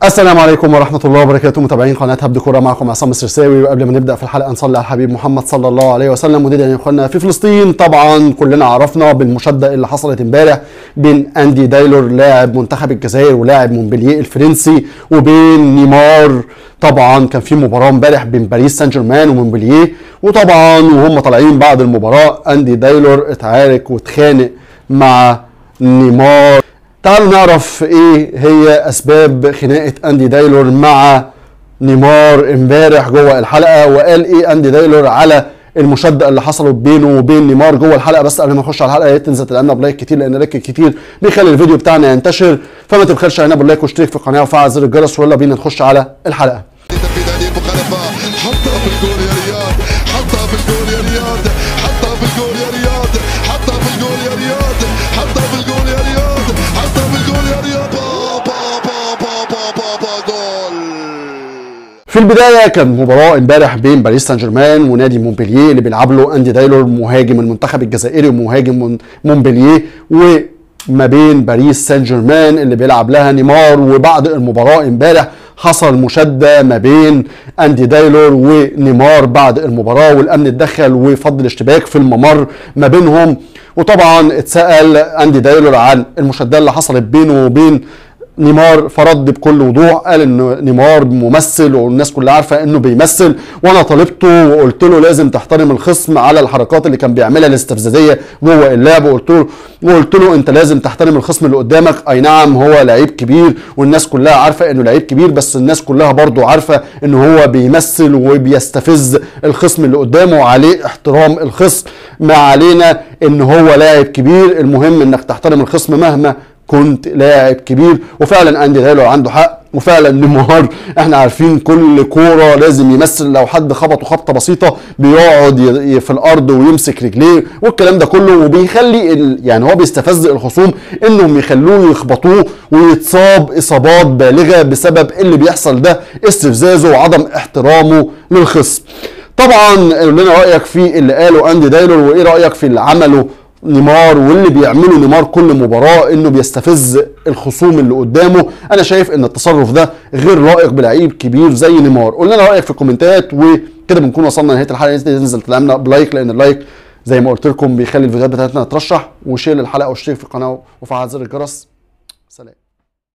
السلام عليكم ورحمة الله وبركاته متابعين قناة هبد كورة معكم عصام السرساوي وقبل ما نبدأ في الحلقة نصلي على الحبيب محمد صلى الله عليه وسلم ودي يا اخوانا في فلسطين طبعا كلنا عرفنا بالمشادة اللي حصلت امبارح بين اندي دايلور لاعب منتخب الجزائر ولاعب مونبلييه الفرنسي وبين نيمار طبعا كان في مباراة امبارح بين باريس سان جيرمان ومونبلييه وطبعا وهم طالعين بعد المباراة اندي دايلور اتعارك واتخانق مع نيمار تعالوا نعرف ايه هي اسباب خناقه اندي دايلور مع نيمار امبارح جوه الحلقه وقال ايه اندي دايلور على المشاده اللي حصلت بينه وبين نيمار جوه الحلقه بس قبل ما نخش على الحلقه يا ريت تنزل تدعمنا بلايك كتير لان لايك كتير بيخلي الفيديو بتاعنا ينتشر فما تبخلش علينا باللايك واشترك في القناه وفعل زر الجرس ويلا بينا نخش على الحلقه تنفيذ ابو خلفه حطها في الجول يا رياض حطها في الجول يا رياض حطها في الجول يا رياض حطها في الجول يا رياض حطها في الجول يا رياض حطها في الجول يا رياض با با با با با با با جول في البدايه كان مباراه امبارح بين باريس سان جيرمان ونادي مونبلييه اللي بيلعب له اندي دايلور مهاجم المنتخب الجزائري ومهاجم من مونبلييه وما بين باريس سان جيرمان اللي بيلعب لها نيمار وبعد المباراه امبارح حصل مشاده ما بين اندي دايلور ونيمار بعد المباراه والامن اتدخل وفض الاشتباك في الممر ما بينهم وطبعا اتسال اندي دايلور عن المشاده اللي حصلت بينه وبين نيمار فرد بكل وضوح قال ان نيمار ممثل والناس كلها عارفه انه بيمثل وانا طالبته وقلت له لازم تحترم الخصم على الحركات اللي كان بيعملها الاستفزازيه جوه اللعب وقلت له وقلت له انت لازم تحترم الخصم اللي قدامك اي نعم هو لعيب كبير والناس كلها عارفه انه لعيب كبير بس الناس كلها برضو عارفه ان هو بيمثل وبيستفز الخصم اللي قدامه وعليه احترام الخصم ما علينا ان هو لاعب كبير المهم انك تحترم الخصم مهما كنت لاعب كبير وفعلا اندي دايلور عنده حق وفعلا نيمار احنا عارفين كل كوره لازم يمثل لو حد خبطه خبطه بسيطه بيقعد ي- في الارض ويمسك رجليه والكلام ده كله وبيخلي ال... يعني هو بيستفز الخصوم انهم يخلوه يخبطوه ويتصاب اصابات بالغه بسبب اللي بيحصل ده استفزازه وعدم احترامه للخصم طبعا قول لنا رايك في اللي قاله اندي دايلور وايه رايك في اللي عمله نيمار واللي بيعمله نيمار كل مباراه انه بيستفز الخصوم اللي قدامه انا شايف ان التصرف ده غير لائق بلعيب كبير زي نيمار قول لنا رايك في الكومنتات وكده بنكون وصلنا لنهايه الحلقه تنزل تدعمنا بلايك لان اللايك زي ما قلت لكم بيخلي الفيديوهات بتاعتنا ترشح وشير الحلقه واشترك في القناه وفعل زر الجرس سلام